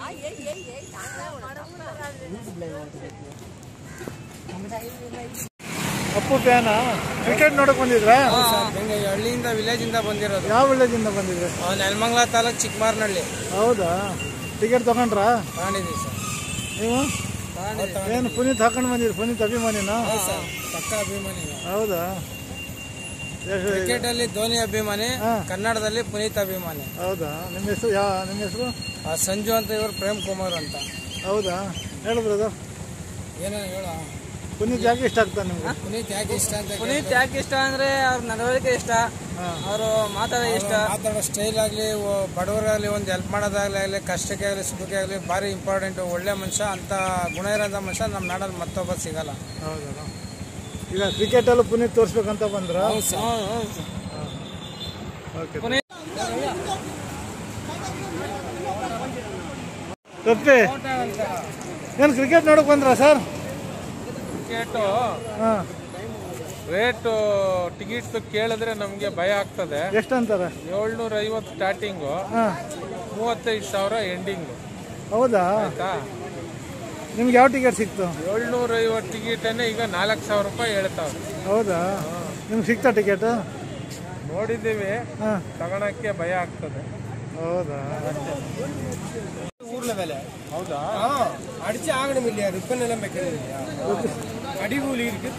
ಅಪ್ಪು ಫ್ಯಾನ cricket ನೋಡಕ್ ಬಂದಿದ್ರಾ ಹಳ್ಳಿಯಿಂದ village ಇಂದ ಬಂದಿರೋದು ಯಾವ ವಿಲೇಜ್ ಇಂದ ಬಂದಿದ್ರೆ ನೆಲಮಂಗಲ ತಾಲೂಕ್ ಚಿಕ್ಕಮಾರನಹಳ್ಳಿ ಹೌದಾ ಟಿಕೆಟ್ ತಗೊಂಡ್ರಾ ತಗೊಂಡಿದ್ದೀವಿ ಸರ್ ನೀವು ಏನು ಪುನೀತ್ ಹಾಕೊಂಡು ಬಂದಿರಿ ಪುನೀತ್ ಅಭಿಮಾನಿನಾ ಪಕ್ಕ ಅಭಿಮಾನಿ ಹೌದಾ ಎಷ್ಟು- ಕ್ರಿಕೆಟ್ ಅಲ್ಲಿ ಧೋನಿ ಅಭಿಮಾನಿ ಹಾ. ಕನ್ನಡದಲ್ಲಿ ಪುನೀತ್ ಅಭಿಮಾನಿ ಹೌದಾ ನಿಮ್ಮ ಹೆಸರು ಯಾ ನಿಮ್ಮ ಹೆಸರು ಆ ಸಂಜು ಅಂತ ಇವರು ಪ್ರೇಮ್ ಕುಮಾರ್ ಅಂತ ಹೌದಾ ಹೇಳು ಬ್ರದರ್ ಏನೋ ಹೇಳ ಪುನೀತ್ ಯಾಕೆ ಇಷ್ಟ ಆಗ್ತಾನೆ ನಿಮ್ಗೆ ಪುನೀತ್ ಯಾಕೆ ಇಷ್ಟ ಅಂತ ಪುನೀತ್ ಯಾಕೆ ಇಷ್ಟ ಅಂದ್ರೆ ಅವ್ರ ನಡವಳಿಕೆ ಇಷ್ಟ ಹಾ. ಅವರು ಮಾತಾಡೋ ಇಷ್ಟ ಮಾತಾಡೋ ಸ್ಟೈಲ್ ಆಗಲಿ ಬಡವರಾಗಲಿ ಒಂದು ಹೆಲ್ಪ್ ಮಾಡೋದಾಗಲಿ ಆಗಲಿ ಕಷ್ಟಕ್ಕೆ ಆಗಲಿ ಸುಖಕ್ಕೆ ಆಗಲಿ ಭಾರಿ ಇಂಪಾರ್ಟೆಂಟ್ ಒಳ್ಳೆ ಮನುಷ್ಯ ಅಂತ ಗುಣ ಇರೋಂಥ ಮನುಷ್ಯ ನಮ್ಮ ನಾಡಲ್ಲಿ ಮತ್ತೊಬ್ಬ ಸಿಗಲ್ಲ ಹೌದಾ ಈಗ ಕ್ರಿಕೆಟಲ್ಲೂ ಪುನೀತ್ ತೋರಿಸ್ಬೇಕಂತ ಬಂದ್ರ ಓಕೆ ತಪ್ಪಿ ಏನು ಕ್ರಿಕೆಟ್ ನೋಡಕ್ ಬಂದ್ರ ಸರ್ ಟಿಕೆಟು ಹಾಂ ರೇಟು ಟಿಕೆಟ್ ಕೇಳಿದ್ರೆ ನಮಗೆ ಭಯ ಆಗ್ತದೆ ಎಷ್ಟು ಅಂತಾರೆ ಏಳ್ನೂರ ಐವತ್ತು ಸ್ಟಾರ್ಟಿಂಗು ಹಾಂ ಮೂವತ್ತೈದು ಸಾವಿರ ಎಂಡಿಂಗು ಹೌದಾ ಆಯ್ತಾ ನಿಮ್ಗೆ ಯಾವ ಟಿಕೆಟ್ ಸಿಕ್ತು ಏಳ್ನೂರ ಐವತ್ತು ಟಿಕೆಟನ್ನೇ ಈಗ ನಾಲ್ಕು ಸಾವಿರ ರೂಪಾಯಿ ಹೇಳ್ತಾವ್ರೆ ಹೌದಾ ನಿಮ್ಗೆ ಸಿಕ್ತಾ ಟಿಕೆಟ್ ನೋಡಿದ್ದೀವಿ ಹಾಂ ತಗೊಳಕ್ಕೆ ಭಯ ಆಗ್ತದೆ ಹೌದಾ ಊರ್ಲ ಮೇಲೆ ಹೌದಾ ಅಡಿಚೆ ಆಗணும் இல்லையா ரிப்பன் எல்லாம் வைக்கிறது இல்லையா அடிகூலி இருக்கு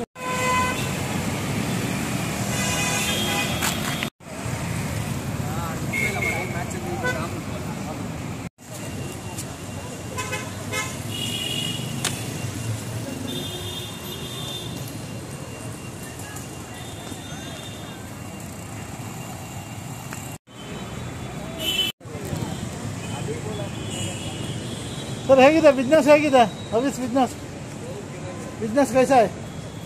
ಸರ್ ಹೇಗಿದೆ ಬಿಸ್ನೆಸ್ ಹೇಗಿದೆ ಹವಿಸ್ ಬಿಸ್ನೆಸ್ ಬಿಸ್ನೆಸ್ ಕೈಸಾ है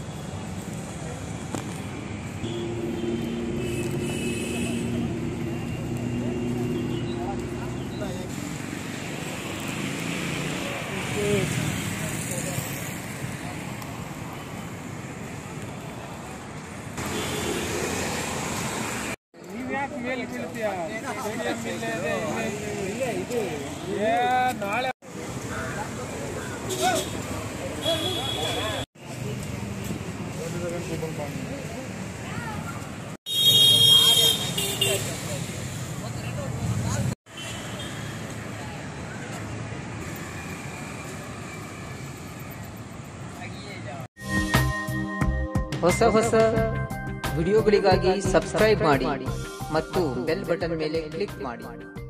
ನೀವ್ಯಾಕೆ ಮೇಲೆ ಬೀಳ್ತೀಯ ಸ್ಟೇಡಿಯಂ ಇಲ್ಲೇ ಇದೆ, ಇಲ್ಲೇ ಇದೆ. ಏ, ನಾಳೆ ಹೊಸ ಹೊಸ ವಿಡಿಯೋಗಳಿಗಾಗಿ ಸಬ್ಸ್ಕ್ರೈಬ್ ಮಾಡಿ ಮತ್ತು ಬೆಲ್ ಬಟನ್ ಮೇಲೆ ಕ್ಲಿಕ್ ಮಾಡಿ